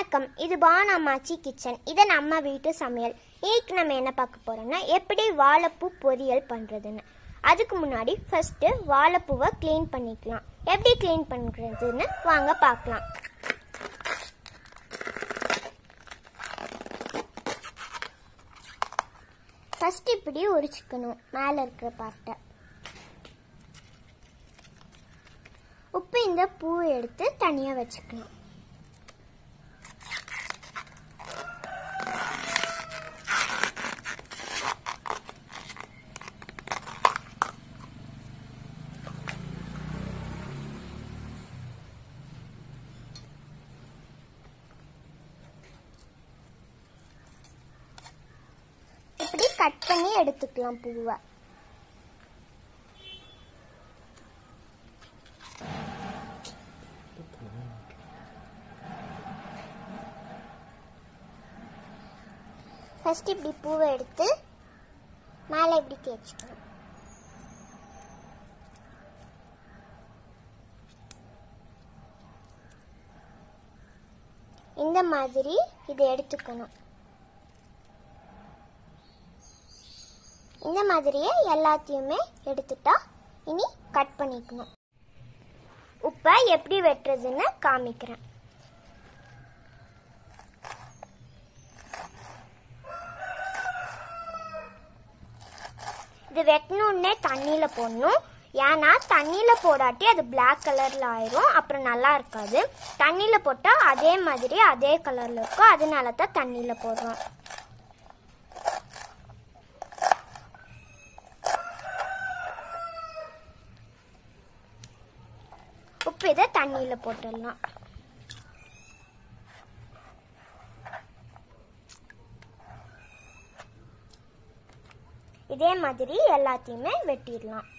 வணக்கம் இது பானாமாச்சி கிச்சன் இது நம்ம வீட்டு சமையல் இன்னைக்கு நம்ம என்ன பார்க்க போறோம்னா எப்படி வாழைப்பூ பொரியல் பண்ணுறதுன்னு அதுக்கு முன்னாடி ஃபர்ஸ்ட்டு வாழைப்பூவை க்ளீன் பண்ணிக்கலாம் எப்படி க்ளீன் பண்ணுறதுன்னு வாங்க பார்க்கலாம் ஃபர்ஸ்ட் இப்படி உரிச்சுக்கணும் மேலே இருக்கிற பார்ட்டை உப்பு இந்த பூவை எடுத்து தனியாக வச்சுக்கலாம் இப்படி கட் பண்ணி எடுத்துக்கலாம் பூவை ஃபர்ஸ்ட் இப்படி பூவை எடுத்து மேலே இப்படி தேய்ச்சிக்கணும் இந்த மாதிரி இதை எடுத்துக்கணும் இந்த மாதிரியே எல்லாத்தையுமே எடுத்துட்டா இனி கட் பண்ணிக்கணும் உப்பை எப்படி வெட்டுறதுன்னு காமிக்கிறேன் இது வெட்டணுன்னே தண்ணியில் போடணும் ஏன்னா தண்ணியில் போடாட்டி அது பிளாக் கலரில் ஆயிரும் அப்புறம் நல்லா இருக்காது தண்ணியில் போட்டால் அதே மாதிரி அதே கலரில் இருக்கும் அதனால தான் தண்ணியில் போடுறோம் உப்பு இதை தண்ணியில் போட்டுடலாம் இதே மாதிரி எல்லாத்தையுமே வெட்டிடலாம்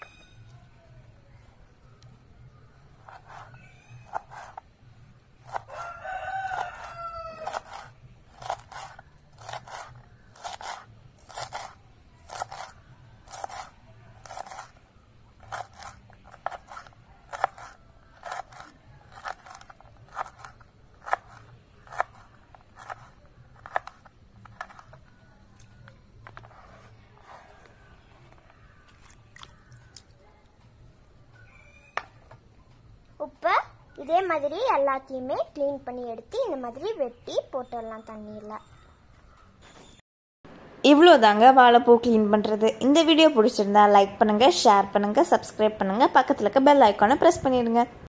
உப்பை இதே மாதிரி எல்லாத்தையுமே க்ளீன் பண்ணி எடுத்து இந்த மாதிரி வெட்டி போட்டுடலாம் தண்ணியில் இவ்வளோ தாங்க வாழைப்பூ க்ளீன் பண்ணுறது இந்த வீடியோ பிடிச்சிருந்தா லைக் பண்ணுங்கள் ஷேர் பண்ணுங்கள் சப்ஸ்கிரைப் பண்ணுங்கள் பக்கத்தில் இருக்க பெல் ஐக்கானை ப்ரெஸ் பண்ணிடுங்க